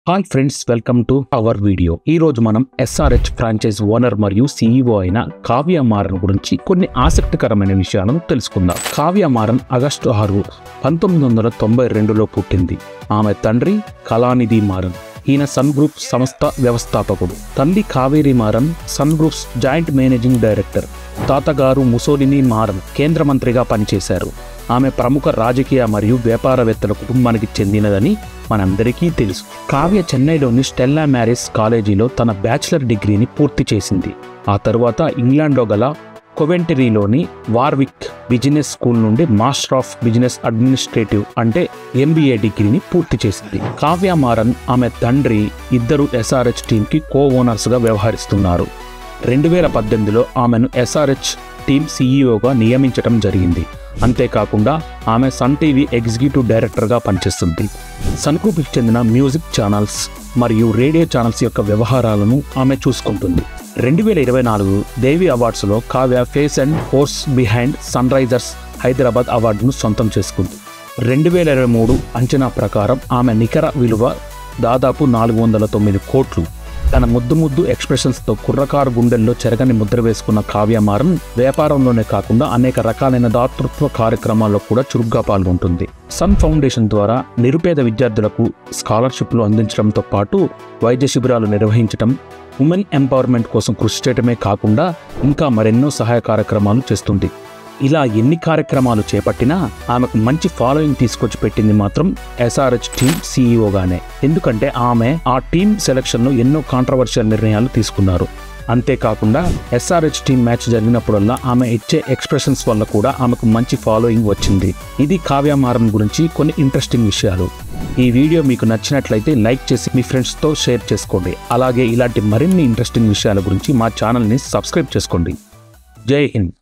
hi friends welcome to our video ఈ రోజు మనం ఎస్ఆర్హెచ్ ఫ్రాంచైజ్ ఓనర్ మరియు సీఈఓ అయిన కావ్య మారన్ గురించి కొన్ని ఆసక్తికరమైన విషయాలను తెలుసుకుందాం కావ్య మారన్ ఆగస్టు ఆరు పంతొమ్మిది వందల తొంభై రెండులో పుట్టింది ఆమె తండ్రి కళానిధి మారన్ ఈయన సన్ గ్రూప్ సంస్థ వ్యవస్థాపకుడు తల్లి Kaveri Maran Sun groups joint managing director తాతగారు ముసోలిని మారన్ కేంద్ర మంత్రిగా పనిచేశారు ఆమె ప్రముఖ రాజకీయ మరియు వ్యాపారవేత్తల కుటుంబానికి చెందినదని మనందరికీ తెలుసు కావ్య చెన్నైలోని స్టెల్లా మ్యారేజ్ కాలేజీలో తన బ్యాచిలర్ డిగ్రీని పూర్తి చేసింది ఆ తరువాత ఇంగ్లాండ్లో గల కొవెంటరీలోని వార్విక్ బిజినెస్ స్కూల్ నుండి మాస్టర్ ఆఫ్ బిజినెస్ అడ్మినిస్ట్రేటివ్ అంటే ఎంబీఏ డిగ్రీని పూర్తి చేసింది కావ్య మారన్ ఆమె తండ్రి ఇద్దరు ఎస్ఆర్హెచ్ టీంకి కో ఓనర్స్గా వ్యవహరిస్తున్నారు రెండు వేల పద్దెనిమిదిలో ఆమెను ఎస్ఆర్హెచ్ టీం సీఈఓగా నియమించడం జరిగింది అంతేకాకుండా ఆమె సన్ టీవీ ఎగ్జిక్యూటివ్ డైరెక్టర్గా పనిచేస్తుంది సన్ గ్రూప్కి చెందిన మ్యూజిక్ ఛానల్స్ మరియు రేడియో ఛానల్స్ యొక్క వ్యవహారాలను ఆమె చూసుకుంటుంది రెండు వేల ఇరవై నాలుగు దేవి అవార్డ్స్లో Kavya face and force behind Sun Risers Hyderabad అవార్డును సొంతం చేసుకుంది రెండు వేల ఇరవై మూడు అంచనా ప్రకారం ఆమె నికర విలువ దాదాపు నాలుగు వందల తొమ్మిది కోట్లు తన ముద్దు ముద్దు ఎక్స్ప్రెషన్స్తో కుర్రకారు గుండెల్లో చెరగని ముద్ర వేసుకున్న కావ్య మారన్ వ్యాపారంలోనే కాకుండా అనేక రకాలైన దాతృత్వ కార్యక్రమాల్లో కూడా చురుగ్గా పాల్గొంటుంది సన్ ఫౌండేషన్ ద్వారా నిరుపేద విద్యార్థులకు స్కాలర్షిప్లు అందించడంతో పాటు వైద్య శిబిరాలు నిర్వహించడం ఉమెన్ ఎంపవర్మెంట్ కోసం కృషి చేయడమే కాకుండా ఇంకా మరెన్నో సహాయ కార్యక్రమాలు చేస్తుంది ఇలా ఎన్ని కార్యక్రమాలు చేపట్టినా ఆమెకు మంచి ఫాలోయింగ్ తీసుకొచ్చి పెట్టింది మాత్రం ఎస్ఆర్హెచ్ టీమ్ సీఈఓగానే ఎందుకంటే ఆమె ఆ టీమ్ సెలక్షన్లో ఎన్నో కాంట్రవర్షియల్ నిర్ణయాలు తీసుకున్నారు అంతేకాకుండా ఎస్ఆర్హెచ్ టీమ్ మ్యాచ్ జరిగినప్పుడల్లా ఆమె ఇచ్చే ఎక్స్ప్రెషన్స్ వల్ల కూడా ఆమెకు మంచి ఫాలోయింగ్ వచ్చింది ఇది కావ్య మారన్ గురించి కొన్ని ఇంట్రెస్టింగ్ విషయాలు ఈ వీడియో మీకు నచ్చినట్లయితే లైక్ చేసి మీ ఫ్రెండ్స్తో షేర్ చేసుకోండి అలాగే ఇలాంటి మరిన్ని ఇంట్రెస్టింగ్ విషయాల గురించి మా ఛానల్ని సబ్స్క్రైబ్ చేసుకోండి జై హింద్